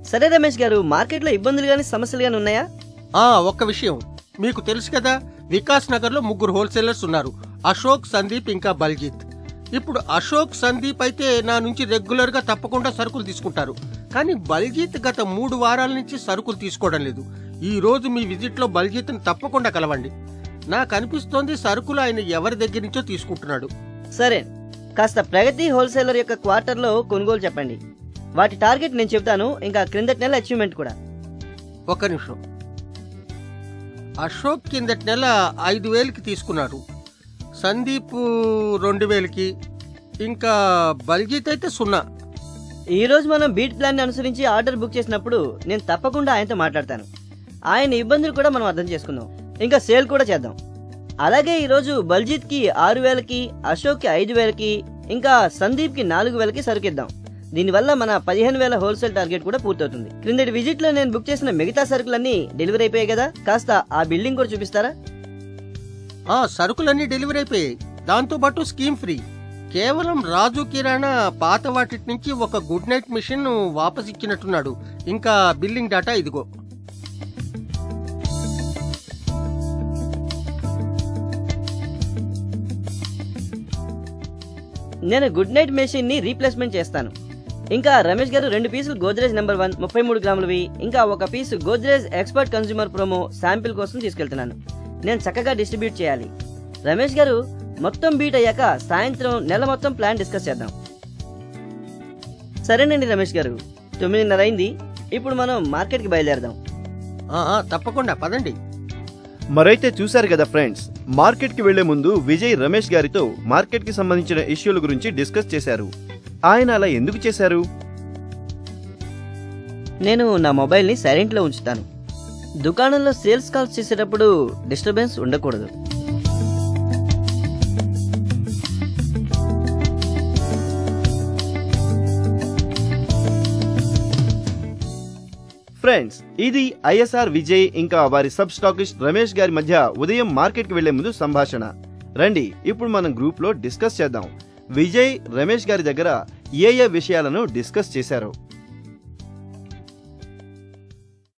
సరే రమేష్ గారు మార్కెట్లో ఇబ్బందులు కానీ సమస్యలు కానీ ఉన్నాయా ఆ ఒక్క విషయం మీకు తెలుసు కదా వికాస్ నగర్ లో ముగ్గురు హోల్సేలర్స్ ఉన్నారు అశోక్ సందీప్ ఇంకా బల్జిత్ ఇప్పుడు అశోక్ సందీప్ అయితే నా నుంచి రెగ్యులర్ గా తప్పకుండా సరుకులు తీసుకుంటారు కానీ బల్జిత్ గత మూడు వారాల నుంచి సరుకులు తీసుకోవడం లేదు ఈ రోజు మీ విజిట్ లో బల్జిత్ ని తప్పకుండా కలవండి నాకు అనిపిస్తోంది సరుకులు ఆయన ఎవరి దగ్గర నుంచో తీసుకుంటున్నాడు సరే కాస్త ప్రగతి హోల్సేలర్ యొక్క క్వార్టర్లో కొనుగోలు చెప్పండి వాటి టార్గెట్ నేను చెప్తాను ఇంకా క్రిందటి నెల అచీవ్మెంట్ కూడా ఒక్క నిమిషం అశోక్ కిందటి నెల ఐదు వేలకి తీసుకున్నారు సందీప్ రెండు వేలకి ఇంకా బల్జిత్ అయితే సున్నా ఈ రోజు మనం బీట్ ప్లాన్ అనుసరించి ఆర్డర్ బుక్ చేసినప్పుడు నేను తప్పకుండా ఆయనతో మాట్లాడతాను ఆయన ఇబ్బందులు కూడా మనం అర్థం చేసుకుందాం ఇంకా సేల్ కూడా చేద్దాం అలాగే ఈరోజు బల్జిత్ కి ఆరు వేలకి అశోక్ కి ఐదు వేలకి ఇంకా సందీప్ కి నాలుగు వేలకి సరుకిద్దాం దీనివల్ల మన పదిహేను వేల హోల్సేల్ టార్గెట్ కూడా పూర్తవుతుంది క్రిందటి విజిట్ లో నేను బుక్ చేసిన మిగతా సరుకులన్నీ డెలివరీ అయిపోయాయి కదా కాస్త ఆ బిల్డింగ్ కూడా చూపిస్తారా ఆ సరుకులన్నీ డెలివరీ అయిపోయాయి దాంతో పాటు స్కీమ్ ఫ్రీ కేవలం రాజు కిరాణా పాత వాటి నుంచి ఒక గుడ్ నైట్ మిషన్ వాపస్ ఇచ్చినట్టున్నాడు ఇంకా బిల్లింగ్ డేటా ఇదిగో నేను గుడ్ నైట్ మెషిన్ ని రీప్లేస్మెంట్ చేస్తాను ఇంకా రమేష్ గారు రెండు పీసులు గోద్రేజ్ నెంబర్ వన్ ముప్పై మూడు గ్రాములవి ఇంకా ఒక piece Godrej expert consumer promo sample కోసం తీసుకెళ్తున్నాను నేను చక్కగా డిస్ట్రిబ్యూట్ చేయాలి రమేష్ గారు మొత్తం బీట్ అయ్యాక సాయంత్రం నెల మొత్తం ప్లాన్ డిస్కస్ చేద్దాం సరేనండి రమేష్ గారు తొమ్మిదిన్నర అయింది ఇప్పుడు మనం మార్కెట్కి బయలుదేరదాం ఆ, ఆ, తప్పకుండా పదండి మరైతే చూశారు కదా ఫ్రెండ్స్ మార్కెట్ కి వెళ్లే ముందు విజయ్ రమేష్ గారితో మార్కెట్ కి సంబంధించిన ఇష్యూల గురించి డిస్కస్ చేశారు ఆయన అలా ఎందుకు చేశారు నేను నా మొబైల్ని సైలెంట్లో ఉంచుతాను దుకాణంలో సేల్స్ కాల్స్ చేసేటప్పుడు డిస్టర్బెన్స్ ఉండకూడదు ఫ్రెండ్స్ ఇది ఐఎస్ఆర్ విజయ్ ఇంకా వారి సబ్ స్టాకిస్ట్ రమేష్ గారి మధ్య ఉదయం మార్కెట్ కి వెళ్లే ముందు సంభాషణ రండి ఇప్పుడు మనం గ్రూప్ లో డిస్కస్ చేద్దాం విజయ్ రమేష్ గారి దగ్గర ఏ ఏ విషయాలను డిస్కస్ చేశారో